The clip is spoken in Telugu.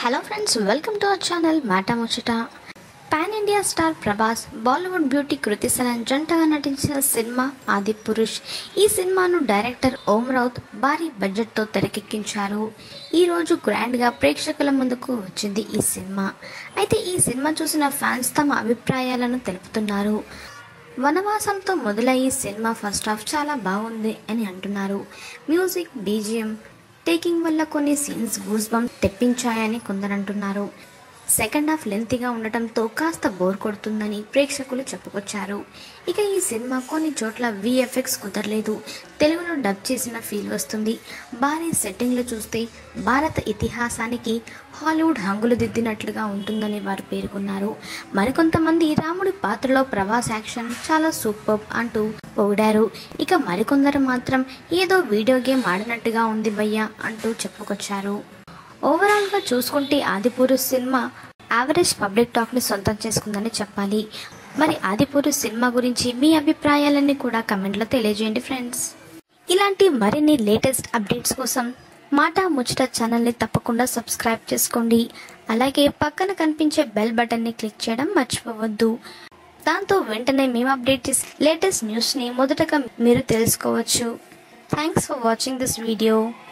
hello friends welcome to our channel మాట ముచ్చట pan India star Prabhas Bollywood beauty Kriti Sanon జంటగా నటించిన సినిమా ఆది పురుష్ ఈ సినిమాను డైరెక్టర్ ఓం రౌత్ భారీ బడ్జెట్తో తెరకెక్కించారు ఈరోజు గ్రాండ్గా ప్రేక్షకుల ముందుకు వచ్చింది ఈ సినిమా అయితే ఈ సినిమా చూసిన ఫ్యాన్స్ తమ అభిప్రాయాలను తెలుపుతున్నారు వనవాసంతో మొదలయ్యే సినిమా ఫస్ట్ హాఫ్ చాలా బాగుంది అని అంటున్నారు మ్యూజిక్ బీజిఎం టేకింగ్ వల్ల కొన్ని సీన్స్ గూస్ బంప్ తెప్పించాయని కొందరు అంటున్నారు సెకండ్ హాఫ్ లెంతీగా ఉండటంతో కాస్త బోర్ కొడుతుందని ప్రేక్షకులు చెప్పుకొచ్చారు ఇక ఈ సినిమా కొన్ని చోట్ల విఎఫ్ఎక్స్ కుదరలేదు తెలుగులో డబ్ చేసిన ఫీల్ వస్తుంది భారీ సెట్టింగ్లు చూస్తే భారత ఇతిహాసానికి హాలీవుడ్ హంగులు దిద్దినట్లుగా ఉంటుందని వారు పేర్కొన్నారు మరికొంతమంది రాముడి పాత్రలో ప్రభాస్ యాక్షన్ చాలా సూపర్ అంటూ పొగిడారు ఇక మరికొందరు మాత్రం ఏదో వీడియో గేమ్ ఆడినట్టుగా ఉంది భయ్యా అంటూ చెప్పుకొచ్చారు ఓవరాల్గా చూసుకుంటే ఆదిపురుష్ సినిమా యావరేజ్ పబ్లిక్ టాక్ని సొంతం చేసుకుందని చెప్పాలి మరి ఆదిపురుష్ సినిమా గురించి మీ అభిప్రాయాలన్నీ కూడా కమెంట్లో తెలియజేయండి ఫ్రెండ్స్ ఇలాంటి మరిన్ని లేటెస్ట్ అప్డేట్స్ కోసం మాట ముచ్చట ఛానల్ని తప్పకుండా సబ్స్క్రైబ్ చేసుకోండి అలాగే పక్కన కనిపించే బెల్ బటన్ని క్లిక్ చేయడం మర్చిపోవద్దు దాంతో వెంటనే మేము అప్డేట్ చేసే లేటెస్ట్ న్యూస్ని మొదటగా మీరు తెలుసుకోవచ్చు thanks for watching this video